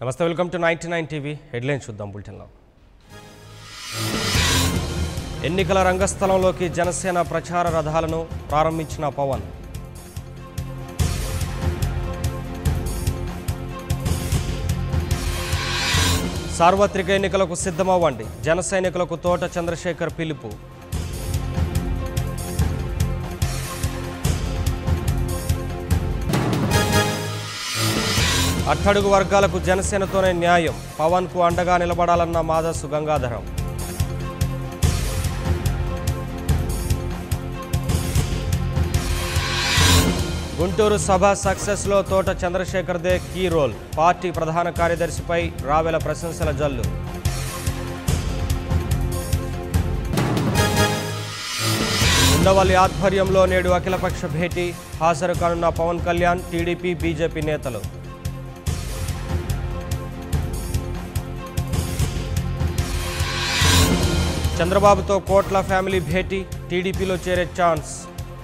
నమస్తే welcome to ninety nine TV headline చూద్దాం బులెటిన్లో ఎన్నికల రంగస్థలంలోకి జనసేన ప్రచార రథాలను ప్రారంభించిన పవన్ సార్వత్రిక ఎన్నికలకు సిద్ధమవ్వండి జన సైనికులకు తోట చంద్రశేఖర్ పిలుపు అట్టడుగు వర్గాలకు జనసేనతోనే న్యాయం పవన్కు అండగా నిలబడాలన్న మాదస్సు గంగాధరం గుంటూరు సభ సక్సెస్లో తోట చంద్రశేఖర్దే కీ రోల్ పార్టీ ప్రధాన కార్యదర్శిపై రావెల ప్రశంసల జల్లు ఉండవల్లి ఆధ్వర్యంలో నేడు అఖిలపక్ష భేటీ హాజరు కానున్న పవన్ కళ్యాణ్ టీడీపీ బీజేపీ నేతలు చంద్రబాబుతో కోట్ల ఫ్యామిలీ భేటీ టీడీపీలో చేరే ఛాన్స్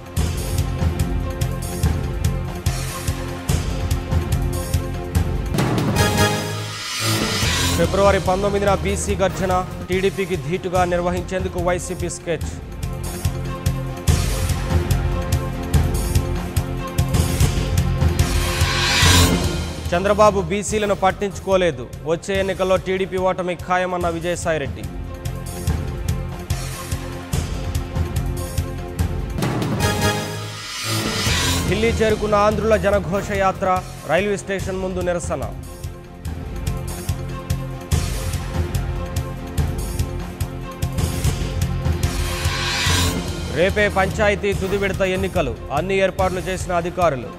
ఫిబ్రవరి పంతొమ్మిదిన బీసీ గర్జన టీడీపీకి ధీటుగా నిర్వహించేందుకు వైసీపీ స్కెచ్ చంద్రబాబు బీసీలను పట్టించుకోలేదు వచ్చే ఎన్నికల్లో టీడీపీ ఓటమి ఖాయమన్న విజయసాయిరెడ్డి ఢిల్లీ చేరుకున్న ఆంధ్రుల జనఘోష యాత్ర రైల్వే స్టేషన్ ముందు నిరసన రేపే పంచాయతీ తుది విడత ఎన్నికలు అన్ని ఏర్పాట్లు చేసిన అధికారులు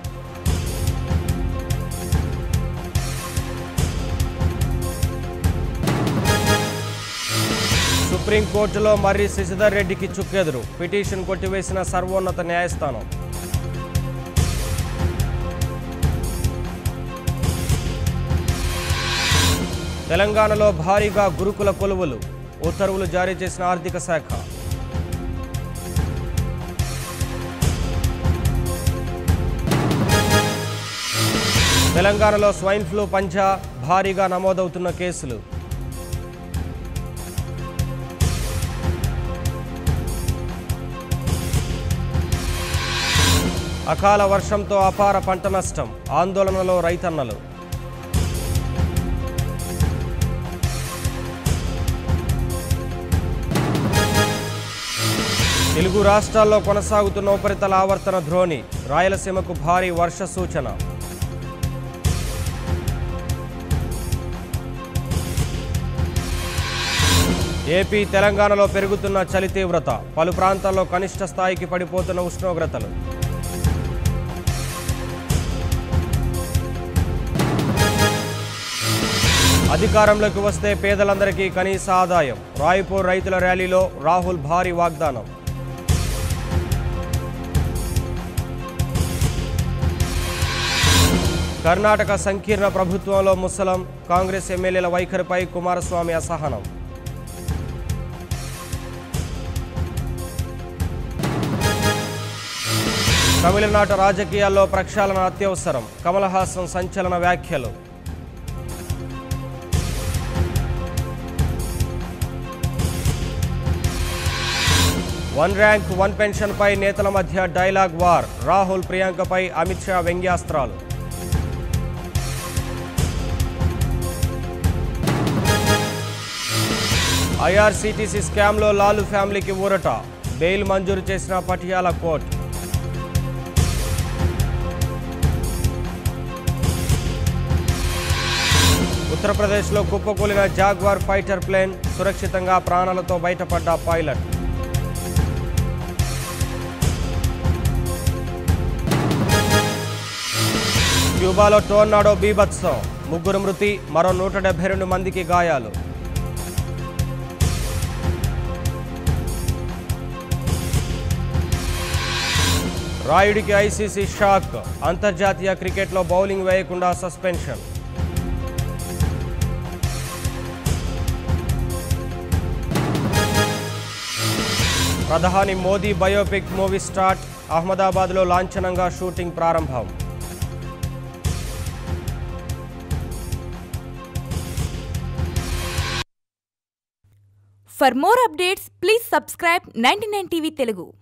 సుప్రీంకోర్టులో మర్రి శశిధర్ రెడ్డికి చుక్కెదురు పిటిషన్ కొట్టివేసిన సర్వోన్నత న్యాయస్థానం తెలంగాణలో భారీగా గురుకుల కొలువులు ఉత్తర్వులు జారీ చేసిన ఆర్థిక శాఖ తెలంగాణలో స్వైన్ ఫ్లూ పంచా భారీగా నమోదవుతున్న కేసులు అకాల వర్షంతో అపార పంట నష్టం ఆందోళనలో రైతన్నలు తెలుగు రాష్ట్రాల్లో కొనసాగుతున్న ఉపరితల ఆవర్తన ద్రోణి రాయలసీమకు భారీ వర్ష సూచన ఏపీ తెలంగాణలో పెరుగుతున్న చలి తీవ్రత పలు ప్రాంతాల్లో కనిష్ట స్థాయికి పడిపోతున్న ఉష్ణోగ్రతలు అధికారంలోకి వస్తే పేదలందరికీ కనీస ఆదాయం రాయ్పూర్ రైతుల ర్యాలీలో రాహుల్ భారీ వాగ్దానం కర్ణాటక సంకీర్ణ ప్రభుత్వంలో ముసలం కాంగ్రెస్ ఎమ్మెల్యేల వైఖరిపై కుమారస్వామి అసహనం తమిళనాట రాజకీయాల్లో ప్రక్షాళన అత్యవసరం కమల్ హాసన్ సంచలన వ్యాఖ్యలు వన్ ర్యాంక్ వన్ పెన్షన్ పై నేతల మధ్య డైలాగ్ వార్ రాహుల్ ప్రియాంకపై అమిత్ షా వ్యంగ్యాస్త్రాలు ఐఆర్సీటీసీ స్కామ్లో లాలు ఫ్యామిలీకి ఊరట బెయిల్ మంజూరు చేసిన పటియాల కోర్టు ఉత్తరప్రదేశ్లో కుప్పకూలిన జాగ్వార్ ఫైటర్ ప్లేన్ సురక్షితంగా ప్రాణాలతో బయటపడ్డ పైలట్ క్యూబాలో టోర్నాడో బీభత్సం ముగ్గురు మృతి మరో నూట డెబ్బై రెండు మందికి గాయాలు రాయుడికి ఐసీసీ షాక్ అంతర్జాతీయ క్రికెట్లో బౌలింగ్ వేయకుండా సస్పెన్షన్ ప్రధాని మోదీ బయోపిక్ మూవీ స్టార్ట్ అహ్మదాబాద్లో లాంఛనంగా షూటింగ్ ప్రారంభం for more updates please subscribe ninety TV Telugu